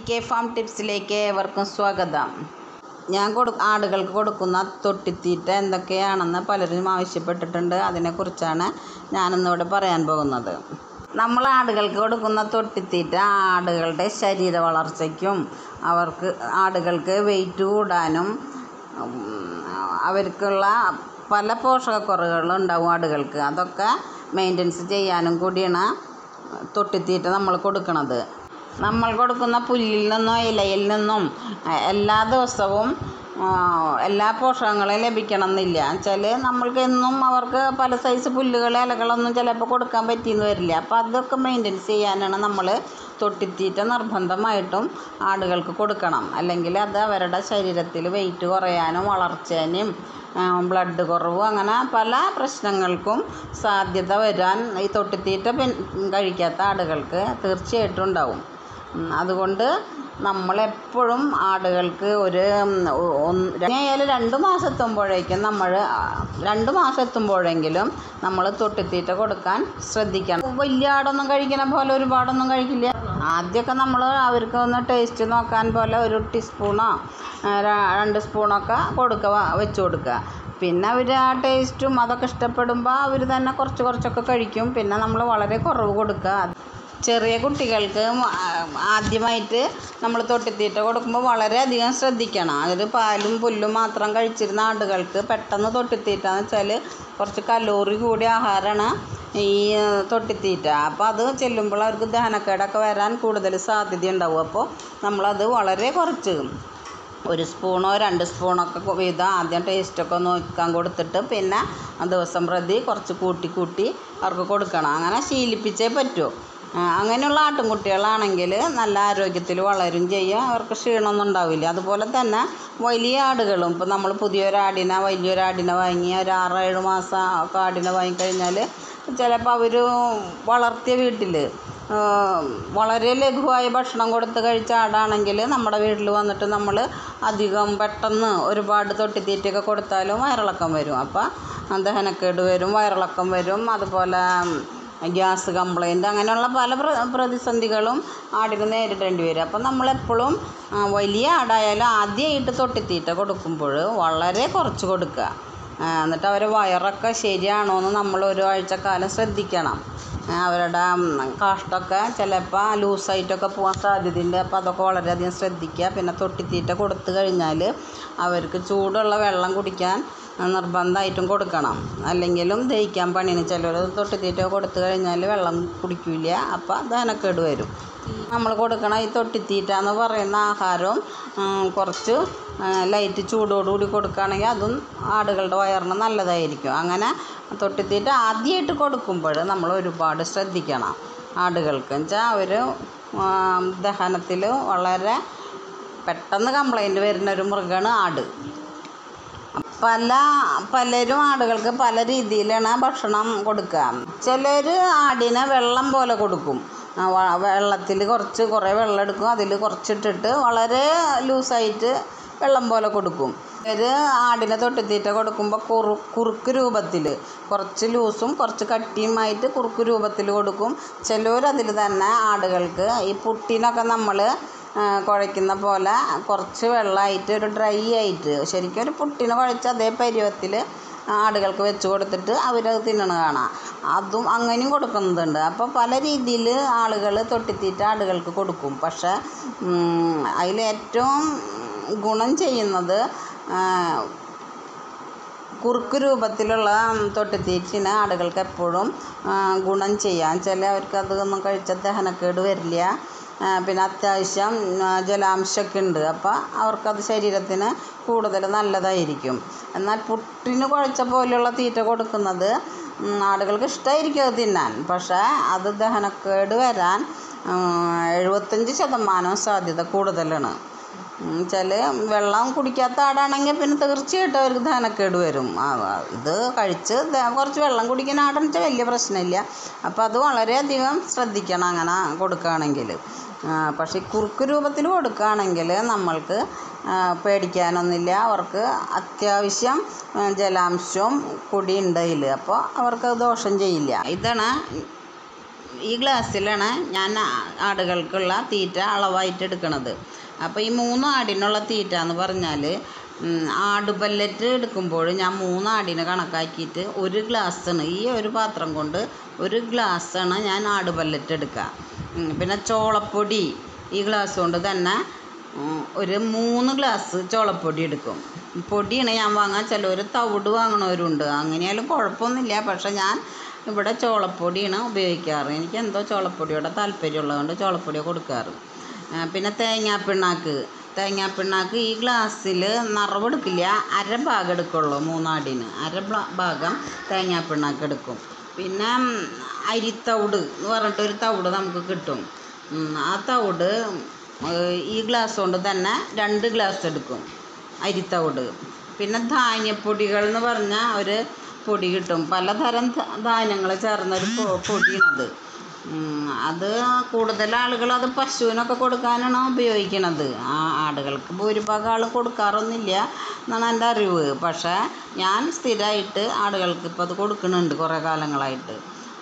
K farm ടിപ്സിലേക്ക് ഏവർക്കും സ്വാഗതം ഞാൻ കൊടു ആടുകൾക്ക് കൊടുക്കുന്ന തൊട്ടിത്തീറ്റ എന്തൊക്കെയാണെന്ന് പലരും ആവശ്യപ്പെട്ടിട്ടുണ്ട് അതിനെക്കുറിച്ചാണ് ഞാനിന്നിവിടെ പറയാൻ പോകുന്നത് നമ്മൾ ആടുകൾക്ക് കൊടുക്കുന്ന തൊട്ടിത്തീറ്റ ആടുകളുടെ ശരീര വളർച്ചയ്ക്കും അവർക്ക് ആടുകൾക്ക് വെയിറ്റ് കൂടാനും ഉം, അവർക്കുള്ള പല പോഷകക്കുറവുകളും ഉണ്ടാവും ആടുകൾക്ക് അതൊക്കെ മെയിൻ്റനൻസ് ചെയ്യാനും കൂടിയാണ് തൊട്ടിത്തീറ്റ നമ്മൾ കൊടുക്കുന്നത് നമ്മൾ കൊടുക്കുന്ന പുല്ലിൽ നിന്നും ഇലയിൽ നിന്നും അഹ് എല്ലാ ദിവസവും ആ, എല്ലാ പോഷകങ്ങളും ലഭിക്കണം എന്നില്ല വെച്ചാൽ നമ്മൾക്ക് എന്നും അവർക്ക് പല സൈസ് പുല്ലുകൾ ഇലകളൊന്നും ചിലപ്പോൾ കൊടുക്കാൻ പറ്റിയെന്ന് വരില്ല അപ്പോൾ അതൊക്കെ മെയിൻ്റെനൻസ് ചെയ്യാനാണ് നമ്മൾ തൊട്ടിത്തീറ്റ നിർബന്ധമായിട്ടും ആടുകൾക്ക് കൊടുക്കണം അല്ലെങ്കിൽ അത് അവരുടെ ശരീരത്തിൽ വെയിറ്റ് കുറയാനും വളർച്ചേനും ബ്ലഡ് കുറവും അങ്ങനെ പല പ്രശ്നങ്ങൾക്കും സാധ്യത വരാൻ ഈ തൊട്ടിത്തീറ്റ പിൻ കഴിക്കാത്ത ആടുകൾക്ക് തീർച്ചയായിട്ടും ഉണ്ടാവും ഉം, അതുകൊണ്ട് നമ്മളെപ്പോഴും ആടുകൾക്ക് ഒരു ഉം, ഒ- ഒന്ന് ആയാലും രണ്ട് മാസം എത്തുമ്പോഴേക്കും നമ്മൾ രണ്ട് മാസം എത്തുമ്പോഴെങ്കിലും നമ്മൾ തൊട്ടിത്തീറ്റ കൊടുക്കാൻ ശ്രദ്ധിക്കണം വലിയ ആടൊന്നും കഴിക്കണ പോലെ ഒരുപാടൊന്നും കഴിക്കില്ല ആദ്യമൊക്കെ നമ്മൾ അവർക്ക് ഒന്ന് ടേസ്റ്റ് നോക്കാൻ പോലെ ഒരു ടീസ്പൂണോ ആ, ര- രണ്ട് സ്പൂണൊക്കെ കൊടുക്കുക വെച്ച് കൊടുക്കുക പിന്നെ അവർ ആ ടേസ്റ്റും അതൊക്കെ ഇഷ്ടപ്പെടുമ്പോൾ അവർ തന്നെ കുറച്ച് കുറച്ചൊക്കെ കഴിക്കും പിന്നെ നമ്മൾ വളരെ കുറവ് കൊടുക്കുക ചെറിയ കുട്ടികൾക്ക് മ- ആദ്യമായിട്ട് നമ്മൾ തൊട്ടിത്തീറ്റ കൊടുക്കുമ്പോൾ വളരെയധികം ശ്രദ്ധിക്കണം അതായത് പാലും പുല്ലും മാത്രം കഴിച്ചിരുന്ന ആടുകൾക്ക് പെട്ടെന്ന് തൊട്ടിത്തീറ്റ എന്ന് വെച്ചാൽ കുറച്ച് കലോറി കൂടിയ ആഹാരമാണ് ഈ തൊട്ടിത്തീറ്റ അപ്പോൾ അത് ചെല്ലുമ്പോൾ അവർക്ക് ദഹനക്കേടൊക്കെ വരാൻ കൂടുതൽ സാധ്യതയുണ്ടാവും അപ്പോൾ നമ്മളത് വളരെ കുറച്ച് ഒരു സ്പൂണോ രണ്ട് സ്പൂണൊക്കെ കൊ- വീതം ആദ്യം ടേസ്റ്റൊക്കെ നോക്കാൻ കൊടുത്തിട്ട് പിന്നെ ആ ദിവസം പ്രതി കുറച്ച് കൂട്ടി കൂട്ടി അവർക്ക് കൊടുക്കണം അങ്ങനെ ശീലിപ്പിച്ചേ പറ്റൂ ആ, അങ്ങനെയുള്ള ആട്ടിൻകുട്ടികളാണെങ്കിൽ നല്ല ആരോഗ്യത്തിൽ വളരും ചെയ്യും അവർക്ക് ക്ഷീണമൊന്നും ഉണ്ടാവില്ല അതുപോലെ തന്നെ വലിയ ആടുകളും ഇപ്പോൾ നമ്മൾ പുതിയൊരാടിനെ വലിയൊരാടിനെ വാങ്ങി ഒരു ആറ് ഏഴ് മാസം ഒക്കെ ആടിനെ വാങ്ങിക്കഴിഞ്ഞാൽ ചിലപ്പോൾ അവർ വളർത്തിയ വീട്ടിൽ വളരെ ലഘുവായ ഭക്ഷണം കൊടുത്ത് കഴിച്ച ആടാണെങ്കിൽ നമ്മുടെ വീട്ടിൽ വന്നിട്ട് നമ്മൾ അധികം പെട്ടെന്ന് ഒരുപാട് തൊട്ടിത്തീറ്റയൊക്കെ കൊടുത്താലും വയറിളക്കം വരും അപ്പോൾ ദഹനക്കേട് വരും വയറിളക്കം വരും അതുപോലെ ഗ്യാസ് കംപ്ലൈൻറ്റ് അങ്ങനെയുള്ള പല പ്ര പ്രതിസന്ധികളും ആടിന് നേരിടേണ്ടി വരും അപ്പം നമ്മളെപ്പോഴും ആ, വലിയ ആടായാലും ആദ്യമായിട്ട് തൊട്ടിത്തീറ്റ കൊടുക്കുമ്പോൾ വളരെ കുറച്ച് കൊടുക്കുക ആ, എന്നിട്ട് അവരെ വയറൊക്കെ ശരിയാണോ എന്ന് നമ്മൾ ഒരു ആഴ്ചക്കാലം ശ്രദ്ധിക്കണം ആ, അവരുടെ ഉം, കാഷ്ടമൊക്കെ ചിലപ്പോൾ ലൂസായിട്ടൊക്കെ പോകാൻ സാധ്യതയുണ്ട് അപ്പോൾ അതൊക്കെ വളരെയധികം ശ്രദ്ധിക്കുക പിന്നെ തൊട്ടിത്തീറ്റ കൊടുത്തു കഴിഞ്ഞാൽ അവർക്ക് ചൂടുള്ള വെള്ളം കുടിക്കാൻ നിർബന്ധമായിട്ടും കൊടുക്കണം അല്ലെങ്കിലും ദഹിക്കാൻ പണിയാണ് ചിലർ തൊട്ടിത്തീറ്റ കൊടുത്തു കഴിഞ്ഞാൽ വെള്ളം കുടിക്കില്ല അപ്പോൾ ദഹനക്കേട് വരും നമ്മൾ കൊടുക്കണ ഈ തൊട്ടിത്തീറ്റ എന്ന് പറയുന്ന ആഹാരവും ഉം, കുറച്ച് ആ, ലൈറ്റ് ചൂടോടുകൂടി കൊടുക്കുകയാണെങ്കിൽ അതും ആടുകളുടെ വയറിന് നല്ലതായിരിക്കും അങ്ങനെ തൊട്ടിത്തീറ്റ ആദ്യമായിട്ട് കൊടുക്കുമ്പോൾ നമ്മൾ ഒരുപാട് ശ്രദ്ധിക്കണം ആടുകൾക്ക് വെച്ചാൽ അവർ ദഹനത്തിൽ വളരെ പെട്ടെന്ന് കംപ്ലൈൻറ്റ് വരുന്ന ഒരു മൃഗമാണ് ആട് പല പലരും ആടുകൾക്ക് പല രീതിയിലാണ് ഭക്ഷണം കൊടുക്കുക ചിലർ ആടിനെ വെള്ളം പോലെ കൊടുക്കും വെള്ളത്തിൽ കുറച്ച് കുറേ വെള്ളം എടുക്കും അതിൽ കുറച്ചിട്ടിട്ട് വളരെ ലൂസായിട്ട് വെള്ളം പോലെ കൊടുക്കും ഒരു ആടിനെ തൊട്ടിത്തീറ്റ കൊടുക്കുമ്പോൾ കുറു കുറുക്ക് രൂപത്തിൽ കുറച്ച് ലൂസും കുറച്ച് കട്ടിയുമായിട്ട് കുറുക്ക് രൂപത്തിൽ കൊടുക്കും ചിലർ അതിൽ തന്നെ ആടുകൾക്ക് ഈ പുട്ടിനൊക്കെ നമ്മൾ കുഴയ്ക്കുന്ന പോലെ കുറച്ച് വെള്ളമായിട്ട് ഒരു ഡ്രൈ ആയിട്ട് ശരിക്കും ഒരു പുട്ടിന് കുഴച്ച അതേ പരുവത്തിൽ ആടുകൾക്ക് വെച്ച് കൊടുത്തിട്ട് അവരത് തിന്നണ കാണാം അതും അങ്ങനെയും കൊടുക്കുന്നുണ്ട് അപ്പോൾ പല രീതിയിൽ ആളുകൾ തൊട്ടിത്തീറ്റ ആടുകൾക്ക് കൊടുക്കും പക്ഷേ അതിലേറ്റവും ഗുണം ചെയ്യുന്നത് ആ, കുറുക്ക് രൂപത്തിലുള്ള തൊട്ടിത്തീറ്റിന് ആടുകൾക്ക് എപ്പോഴും ആ, ഗുണം ചെയ്യാം ചില അവർക്ക് അതൊന്നും കഴിച്ചാൽ ദഹനക്കേട് വരില്ല ആ, പിന്നെ അത്യാവശ്യം ആ, ജലാംശമൊക്കെ ഉണ്ട് അപ്പോൾ അവർക്കത് ശരീരത്തിന് കൂടുതൽ നല്ലതായിരിക്കും എന്നാൽ പുട്ടിന് കുഴച്ച പോലെയുള്ള തീറ്റ കൊടുക്കുന്നത് ഉം, ആടുകൾക്ക് ഇഷ്ടമായിരിക്കും അത് തിന്നാൻ പക്ഷേ അത് ദഹനക്കേട് വരാൻ ആ, എഴുപത്തഞ്ച് ശതമാനം സാധ്യത കൂടുതലാണ് വെച്ചാൽ വെള്ളം കുടിക്കാത്ത ആടാണെങ്കിൽ പിന്നെ തീർച്ചയായിട്ടും അവർക്ക് ദഹനക്കേട് വരും ആ, ആ, ഇത് കഴിച്ച് ദ- കുറച്ച് വെള്ളം കുടിക്കുന്ന ആടെന്ന് വെച്ചാൽ വലിയ പ്രശ്നമില്ല അപ്പോൾ അത് വളരെയധികം ശ്രദ്ധിക്കണം അങ്ങനെ കൊടുക്കുകയാണെങ്കിൽ പക്ഷേ ഈ കുറുക്ക് രൂപത്തിൽ കൊടുക്കുകയാണെങ്കിൽ നമ്മൾക്ക് ആ, പേടിക്കാനൊന്നുമില്ല അവർക്ക് അത്യാവശ്യം ആ, ജലാംശവും കൂടി ഉണ്ട് അതിൽ അപ്പോൾ അവർക്ക് ദോഷം ചെയ്യില്ല ഇതാണ് ഈ ഗ്ലാസ്സിലാണ് ഞാൻ ആടുകൾക്കുള്ള തീറ്റ അളവായിട്ട് എടുക്കണത് അപ്പോൾ ഈ മൂന്ന് ആടിനുള്ള തീറ്റ എന്ന് പറഞ്ഞാൽ ആട് പല്ലറ്റ് എടുക്കുമ്പോൾ ഞാൻ മൂന്ന് ആടിനെ കണക്കാക്കിയിട്ട് ഒരു ഗ്ലാസ്സാണ് ഈ ഒരു പാത്രം കൊണ്ട് ഒരു ഗ്ലാസ്സാണ് ഞാൻ ആട് പല്ലറ്റ് എടുക്കുക ഉം, പിന്നെ ചോളപ്പൊടി ഈ ഗ്ലാസ് കൊണ്ട് തന്നെ ഉം, ഒരു മൂന്ന് ഗ്ലാസ് ചോളപ്പൊടി എടുക്കും പൊടിയാണ് ഞാൻ വാങ്ങാൻ ചിലവർ തവിട് വാങ്ങണവരുണ്ട് അങ്ങനെയായാലും കുഴപ്പമൊന്നുമില്ല പക്ഷെ ഞാൻ ഇവിടെ ചോളപ്പൊടിയാണ് ഉപയോഗിക്കാറ് എനിക്ക് എന്തോ ചോളപ്പൊടിയോടെ താല്പര്യമുള്ളതുകൊണ്ട് ചോളപ്പൊടിയാണ് കൊടുക്കാറ് ആ, പിന്നെ തേങ്ങാപ്പിണ്ണാക്ക് തേങ്ങാപ്പിണ്ണാക്ക് ഈ ഗ്ലാസ്സിൽ നിറവെടുക്കില്ല അര ഭാഗം എടുക്കുള്ളൂ മൂന്നാടിന് അര ബ്ല- ഭാഗം തേങ്ങാപ്പിണ്ണാക്ക് എടുക്കും പിന്നെ ഉം, അരിത്തവിട് എന്ന് പറഞ്ഞിട്ട് ഒരു തവിട് നമുക്ക് കിട്ടും ഉം, ആ തവിട് ഏഹ്, ഈ ഗ്ലാസ് കൊണ്ട് തന്നെ രണ്ട് ഗ്ലാസ് എടുക്കും അരിത്തവിട് പിന്നെ ധാന്യപ്പൊടികൾ എന്ന് പറഞ്ഞാൽ ഒരു പൊടി കിട്ടും പലതരം ധ- ധാന്യങ്ങൾ ചേർന്നൊരു പൊ- പൊടിയാണത് ഉം, അത് കൂടുതൽ ആളുകൾ അത് പശുവിനൊക്കെ കൊടുക്കാനാണ് ഉപയോഗിക്കണത് ആ ആടുകൾക്ക് ഭൂരിഭാഗം ആൾ കൊടുക്കാറൊന്നുമില്ല എന്നാണ് എൻ്റെ അറിവ് പക്ഷേ ഞാൻ സ്ഥിരമായിട്ട് ആടുകൾക്ക് ഇപ്പോൾ അത് കൊടുക്കുന്നുണ്ട് കുറേ കാലങ്ങളായിട്ട്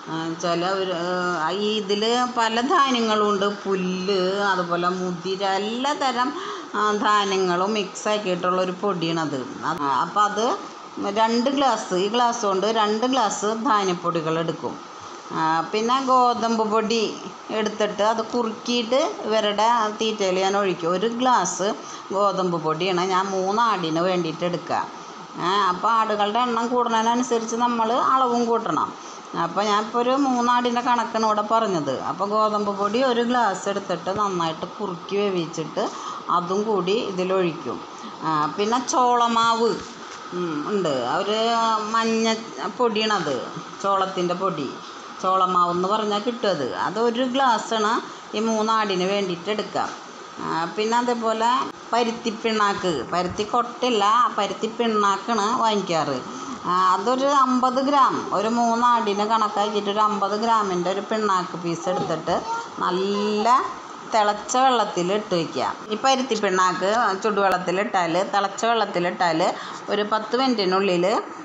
ചില ഒരു ഈ ഇതിൽ പല ധാന്യങ്ങളും ഉണ്ട് പുല്ല് അതുപോലെ മുതിര എല്ലാ തരം ആ, ധാന്യങ്ങളും മിക്സ് ആക്കിയിട്ടുള്ളൊരു പൊടിയാണത് അപ്പം അത് രണ്ട് ഗ്ലാസ് ഈ ഗ്ലാസ് കൊണ്ട് രണ്ട് ഗ്ലാസ് ധാന്യപ്പൊടികൾ എടുക്കും ആ, പിന്നെ ഗോതമ്പ് പൊടി എടുത്തിട്ട് അത് കുറുക്കിയിട്ട് ഇവരുടെ തീറ്റയിൽ ഞാൻ ഒഴിക്കും ഒരു ഗ്ലാസ് ഗോതമ്പ് പൊടിയാണ് ഞാൻ മൂന്ന് ആടിന് വേണ്ടിയിട്ട് എടുക്കുക അപ്പോൾ ആടുകളുടെ എണ്ണം കൂടുന്നതിനനുസരിച്ച് നമ്മൾ അളവും കൂട്ടണം അപ്പോൾ ഞാൻ ഇപ്പോൾ ഒരു മൂന്നാടിൻ്റെ കണക്കാണ് ഇവിടെ പറഞ്ഞത് അപ്പോൾ ഗോതമ്പ് പൊടി ഒരു ഗ്ലാസ് എടുത്തിട്ട് നന്നായിട്ട് കുറുക്കി വേവിച്ചിട്ട് അതും കൂടി ഇതിലൊഴിക്കും ആ, പിന്നെ ചോളമാവ് ഉം, ഉണ്ട് ഒരു മഞ്ഞ പൊടിയാണത് ചോളത്തിൻ്റെ പൊടി ചോളമാവ് എന്ന് പറഞ്ഞാൽ കിട്ടും അത് അത് ഒരു ഗ്ലാസ്സാണ് ഈ മൂന്നാടിന് വേണ്ടിയിട്ട് എടുക്കുക ആ, പിന്നെ അതേപോലെ പരുത്തി പിണ്ണാക്ക് പരുത്തി കൊട്ടില്ല പരുത്തി പിണ്ണാക്കാണ് വാങ്ങിക്കാറ് ആ, അതൊരു അമ്പത് ഗ്രാം ഒരു മൂന്നാടിന് കണക്കാക്കിയിട്ട് ഒരു അമ്പത് ഗ്രാമിൻ്റെ ഒരു പിണ്ണാക്ക് പീസ് എടുത്തിട്ട് നല്ല തിളച്ച വെള്ളത്തിൽ ഇട്ട് വയ്ക്കുക ഈ പരുത്തി പിണ്ണാക്ക് ചുടുവെള്ളത്തിലിട്ടാൽ തിളച്ച വെള്ളത്തിലിട്ടാൽ ഒരു പത്ത് മിനിറ്റിനുള്ളിൽ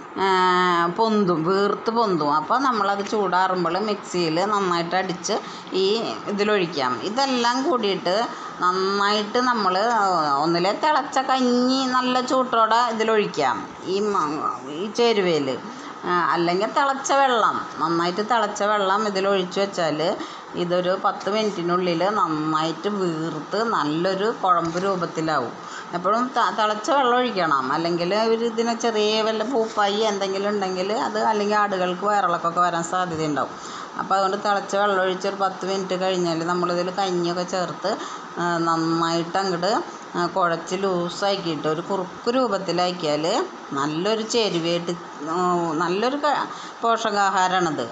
പൊന്തും വീർത്ത് പൊന്തും അപ്പോൾ നമ്മളത് ചൂടാറുമ്പോൾ മിക്സിയിൽ നന്നായിട്ട് അടിച്ച് ഈ ഇതിലൊഴിക്കാം ഇതെല്ലാം കൂടിയിട്ട് നന്നായിട്ട് നമ്മൾ ഒന്നിലെ തിളച്ച കഞ്ഞി നല്ല ചൂട്ടോടെ ഇതിലൊഴിക്കാം ഈ മ- ഈ ചേരുവയിൽ അല്ലെങ്കിൽ തിളച്ച വെള്ളം നന്നായിട്ട് തിളച്ച വെള്ളം ഇതിലൊഴിച്ച് വെച്ചാൽ ഇതൊരു പത്ത് മിനിറ്റിനുള്ളിൽ നന്നായിട്ട് വീർത്ത് നല്ലൊരു കുഴമ്പ് രൂപത്തിലാവും എപ്പോഴും ത തിളച്ച വെള്ളം ഒഴിക്കണം അല്ലെങ്കിൽ ഒരു ഇതിന് ചെറിയ വല്ല പൂപ്പായി എന്തെങ്കിലും ഉണ്ടെങ്കിൽ അത് അല്ലെങ്കിൽ ആടുകൾക്ക് വയറിളക്കമൊക്കെ വരാൻ സാധ്യതയുണ്ടാവും അപ്പോൾ അതുകൊണ്ട് തിളച്ച വെള്ളം ഒഴിച്ച് ഒരു പത്ത് മിനിറ്റ് കഴിഞ്ഞാൽ നമ്മളിതിൽ കഞ്ഞിയൊക്കെ ചേർത്ത് ആ, നന്നായിട്ട് അങ്ങോട്ട് കുഴച്ച് ലൂസാക്കിയിട്ട് ഒരു കുറുക്ക് രൂപത്തിലാക്കിയാൽ നല്ലൊരു ചേരുവയായിട്ട് ആ, നല്ലൊരു ക- പോഷകാഹാരമാണത്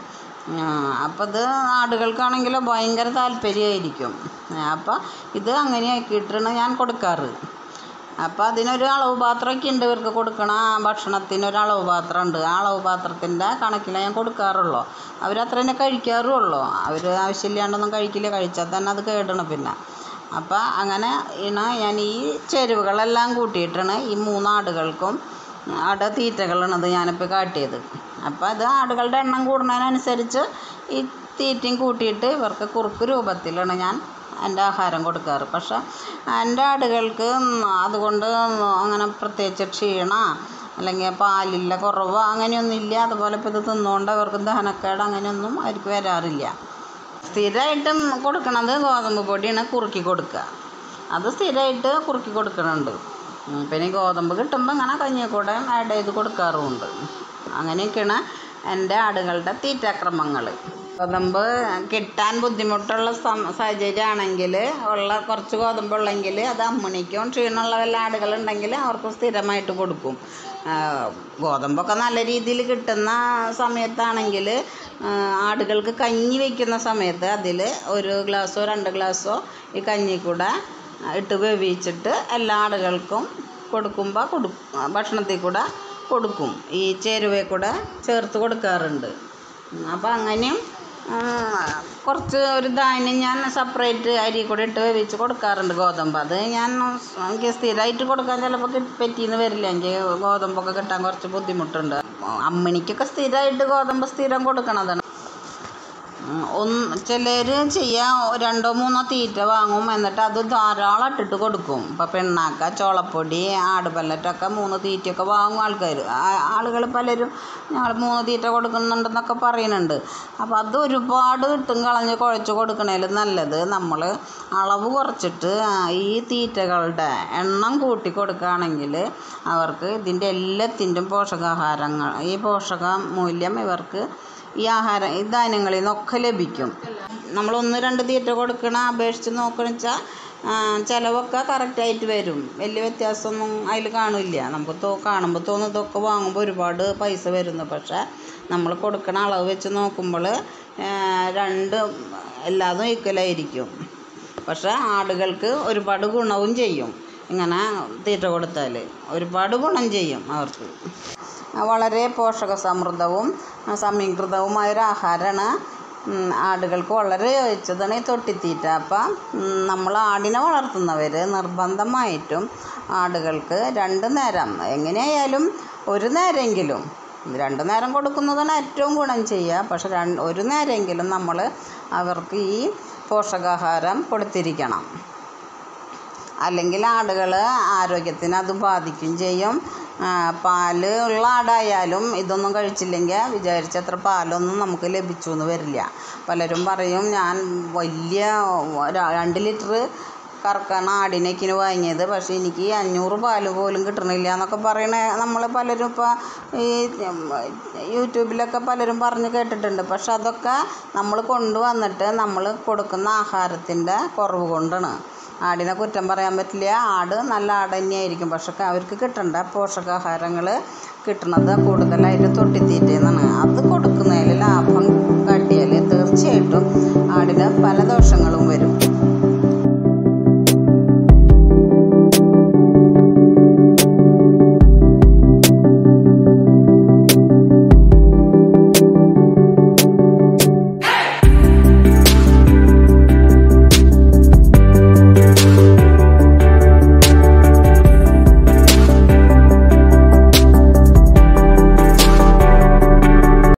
അപ്പോൾ ഇത് ആടുകൾക്കാണെങ്കിൽ ഭയങ്കര താല്പര്യമായിരിക്കും അപ്പോൾ ഇത് അങ്ങനെ ആക്കിയിട്ടാണ് ഞാൻ കൊടുക്കാറ് അപ്പോൾ അതിനൊരു അളവ് പാത്രമൊക്കെ ഉണ്ട് ഇവർക്ക് കൊടുക്കണ ഭക്ഷണത്തിന് ഒരു അളവ് പാത്രം ഉണ്ട് ആ അളവ് പാത്രത്തിൻ്റെ കണക്കിലേ ഞാൻ കൊടുക്കാറുള്ളൂ അവരത്ര തന്നെ കഴിക്കാറുള്ളൂ അവർ ആവശ്യമില്ലാണ്ടൊന്നും കഴിക്കില്ല കഴിച്ചാൽ തന്നെ അത് കേടണം പിന്നെ അപ്പോൾ അങ്ങനെ ആണ് ഞാൻ ഈ ചേരുവകളെല്ലാം കൂട്ടിയിട്ടാണ് ഈ മൂന്നാടുകൾക്കും ആട് തീറ്റകളാണത് ഞാനിപ്പോൾ കാട്ടിയത് അപ്പോൾ അത് ആടുകളുടെ എണ്ണം കൂടുന്നതിനനുസരിച്ച് ഈ തീറ്റയും കൂട്ടിയിട്ട് ഇവർക്ക് കുറുക്ക് രൂപത്തിലാണ് ഞാൻ എൻ്റെ ആഹാരം കൊടുക്കാറ് പക്ഷേ എൻ്റെ ആടുകൾക്ക് അതുകൊണ്ട് അങ്ങനെ പ്രത്യേകിച്ച് ക്ഷീണ അല്ലെങ്കിൽ പാലില്ല കുറവ് അങ്ങനെയൊന്നുമില്ല അതുപോലെ ഇപ്പോൾ ഇത് തിന്നുകൊണ്ട് അവർക്ക് ദഹനക്കേട് അങ്ങനെയൊന്നും അവർക്ക് വരാറില്ല സ്ഥിരമായിട്ടും കൊടുക്കണത് ഗോതമ്പ് പൊടിയാണ് കുറുക്കി കൊടുക്കുക അത് സ്ഥിരമായിട്ട് കുറുക്കി കൊടുക്കുന്നുണ്ട് ഉം, പിന്നെ ഈ ഗോതമ്പ് കിട്ടുമ്പോൾ ഇങ്ങനെ കഞ്ഞി കൂടെ ആഡ് ചെയ്ത് കൊടുക്കാറുമുണ്ട് അങ്ങനെയൊക്കെയാണ് എൻ്റെ ആടുകളുടെ തീറ്റാക്രമങ്ങൾ ഗോതമ്പ് കിട്ടാൻ ബുദ്ധിമുട്ടുള്ള സം സാഹചര്യമാണെങ്കിൽ ഉള്ള കുറച്ച് ഗോതമ്പുള്ളെങ്കിൽ അത് അമ്മണിക്കും ക്ഷീണമുള്ള വല്ല ആടുകളുണ്ടെങ്കിൽ അവർക്ക് സ്ഥിരമായിട്ട് കൊടുക്കും ആ, ഗോതമ്പൊക്കെ നല്ല രീതിയിൽ കിട്ടുന്ന സമയത്താണെങ്കിൽ ആടുകൾക്ക് കഞ്ഞി വയ്ക്കുന്ന സമയത്ത് അതിൽ ഒരു ഗ്ലാസ്സോ രണ്ട് ഗ്ലാസ്സോ ഈ കഞ്ഞി കൂടെ ഇട്ട് വേവിച്ചിട്ട് എല്ലാ ആടുകൾക്കും കൊടുക്കുമ്പോൾ കൊടു ഭക്ഷണത്തിൽ കൂടെ കൊടുക്കും ഈ ചേരുവയിൽ കൂടെ ചേർത്ത് കൊടുക്കാറുണ്ട് അപ്പോൾ അങ്ങനെയും ആ, കുറച്ച് ഒരു ധാന്യം ഞാൻ സെപ്പറേറ്റ് അരി കൂടെ ഇട്ട് വേവിച്ച് കൊടുക്കാറുണ്ട് ഗോതമ്പ് അത് ഞാൻ എനിക്ക് സ്ഥിരമായിട്ട് കൊടുക്കാൻ ചിലപ്പോൾ കിട്ടി പറ്റിയെന്ന് വരില്ല എനിക്ക് ഗോതമ്പൊക്കെ കിട്ടാൻ കുറച്ച് ബുദ്ധിമുട്ടുണ്ട് അമ്മിണിക്കൊക്കെ സ്ഥിരമായിട്ട് ഗോതമ്പ് സ്ഥിരം കൊടുക്കണതാണ് ഉം, ഒന്ന് ചിലർ ചെയ്യാൻ രണ്ടോ മൂന്നോ തീറ്റ വാങ്ങും എന്നിട്ട് അത് ധാരാളം ഇട്ടിട്ട് കൊടുക്കും ഇപ്പം പിണ്ണാക്ക ചോളപ്പൊടി ആടുപല്ലറ്റൊക്കെ മൂന്ന് തീറ്റയൊക്കെ വാങ്ങും ആൾക്കാർ ആളുകൾ പലരും ഞങ്ങൾ മൂന്ന് തീറ്റ കൊടുക്കുന്നുണ്ടെന്നൊക്കെ പറയുന്നുണ്ട് അപ്പോൾ അത് ഒരുപാട് ഇട്ടും കളഞ്ഞ് കുഴച്ച് കൊടുക്കണേൽ നല്ലത് നമ്മൾ അളവ് കുറച്ചിട്ട് ആ, ഈ തീറ്റകളുടെ എണ്ണം കൂട്ടി കൊടുക്കുകയാണെങ്കിൽ അവർക്ക് ഇതിൻ്റെ എല്ലാത്തിൻ്റെയും പോഷകാഹാരങ്ങൾ ഈ പോഷക മൂല്യം ഇവർക്ക് ഈ ആഹാരം ഈ ധാന്യങ്ങളിൽ നിന്നൊക്കെ ലഭിക്കും നമ്മൾ ഒന്ന് രണ്ട് തീറ്റ കൊടുക്കണ അപേക്ഷിച്ച് നോക്കണ വെച്ചാൽ ചിലവൊക്കെ കറക്റ്റായിട്ട് വരും വലിയ വ്യത്യാസമൊന്നും അതിൽ കാണില്ല നമുക്ക് തോ കാണുമ്പോൾ തോന്നും ഇതൊക്കെ വാങ്ങുമ്പോൾ ഒരുപാട് പൈസ വരുന്നു പക്ഷേ നമ്മൾ കൊടുക്കണ അളവ് വെച്ച് നോക്കുമ്പോൾ രണ്ട് എല്ലാതും ഈക്വലായിരിക്കും പക്ഷേ ആടുകൾക്ക് ഒരുപാട് ഗുണവും ചെയ്യും ഇങ്ങനെ തീറ്റ കൊടുത്താൽ ഒരുപാട് ഗുണം ചെയ്യും അവർക്ക് വളരെ പോഷക സമൃദ്ധവും സമീകൃതവുമായ ഒരു ആഹാരമാണ് ആടുകൾക്ക് വളരെ യോജിച്ചതാണ് ഈ തൊട്ടിത്തീറ്റ അപ്പം നമ്മൾ ആടിനെ വളർത്തുന്നവർ നിർബന്ധമായിട്ടും ആടുകൾക്ക് രണ്ട് നേരം എങ്ങനെയായാലും ഒരു നേരമെങ്കിലും രണ്ട് നേരം കൊടുക്കുന്നതാണ് ഏറ്റവും ഗുണം ചെയ്യുക പക്ഷെ രണ്ട് ഒരു നേരമെങ്കിലും നമ്മൾ അവർക്ക് ഈ പോഷകാഹാരം കൊടുത്തിരിക്കണം അല്ലെങ്കിൽ ആടുകൾ ആരോഗ്യത്തിന് അത് ബാധിക്കും ചെയ്യും ആ, പാല് ഉള്ള ആടായാലും ഇതൊന്നും കഴിച്ചില്ലെങ്കിൽ വിചാരിച്ചത്ര പാലൊന്നും നമുക്ക് ലഭിച്ചു എന്ന് വരില്ല പലരും പറയും ഞാൻ വലിയ ര- രണ്ട് ലിറ്റർ കറക്കണ ആടിനേക്കിന് വാങ്ങിയത് പക്ഷേ എനിക്ക് അഞ്ഞൂറ് പാല് പോലും കിട്ടണില്ല എന്നൊക്കെ പറയണ നമ്മൾ പലരും ഇപ്പോൾ ഈ യൂട്യൂബിലൊക്കെ പലരും പറഞ്ഞ് കേട്ടിട്ടുണ്ട് പക്ഷെ അതൊക്കെ നമ്മൾ കൊണ്ടുവന്നിട്ട് നമ്മൾ കൊടുക്കുന്ന ആഹാരത്തിൻ്റെ കുറവ് കൊണ്ടാണ് ആടിനെ കുറ്റം പറയാൻ പറ്റില്ല ആട് നല്ല ആട് തന്നെയായിരിക്കും പക്ഷെ അവർക്ക് കിട്ടേണ്ട പോഷകാഹാരങ്ങൾ കിട്ടണത് കൂടുതലായിട്ട് തൊട്ടിത്തീറ്റയെന്നാണ് അത് കൊടുക്കുന്ന